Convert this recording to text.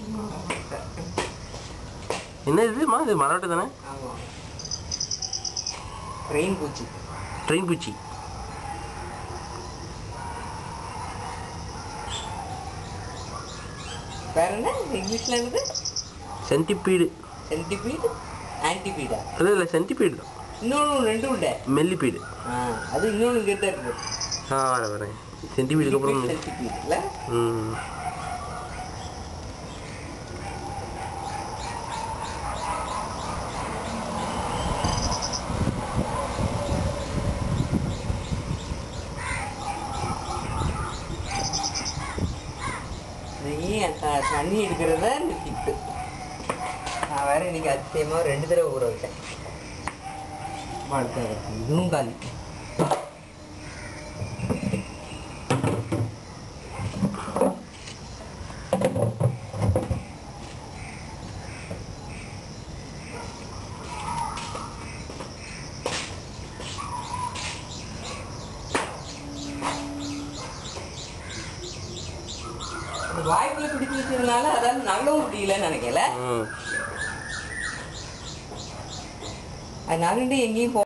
என்ன இதுமா இது மராட்டு தானே ஆமாம் ட்ரெயின் பூச்சி ட்ரெயின் பூச்சி வேற என்ன இங்கிலீஷில் இருக்குது சென்டிபீடு சென்டிபீடு ஆன்டிபீடா இல்லை இல்லை சென்டிபீடு தான் இன்னொன்று ரெண்டும் உண்டு மெல்லிபீடு ஆ அது இன்னொன்று கிட்ட இருக்கு ஆ வரேன் வரேன் சென்டிபீடுக்கு அப்புறம் சென்டிபீட் இல்லை ம் நீ த- தண்ணி எடுக்கிறத இந்த டிப்பு நான் வேற இன்னைக்கு அதிசயமாக ரெண்டு தடவை ஊற விட்டேன் அடுத்தது இதுவும் காலி வாய்க்குள்ள பிடிச்சி வச்சதுனால அதாவது நகவும் முடியலன்னு நினைக்கல ம் அது நகண்டு எங்கேயும் போ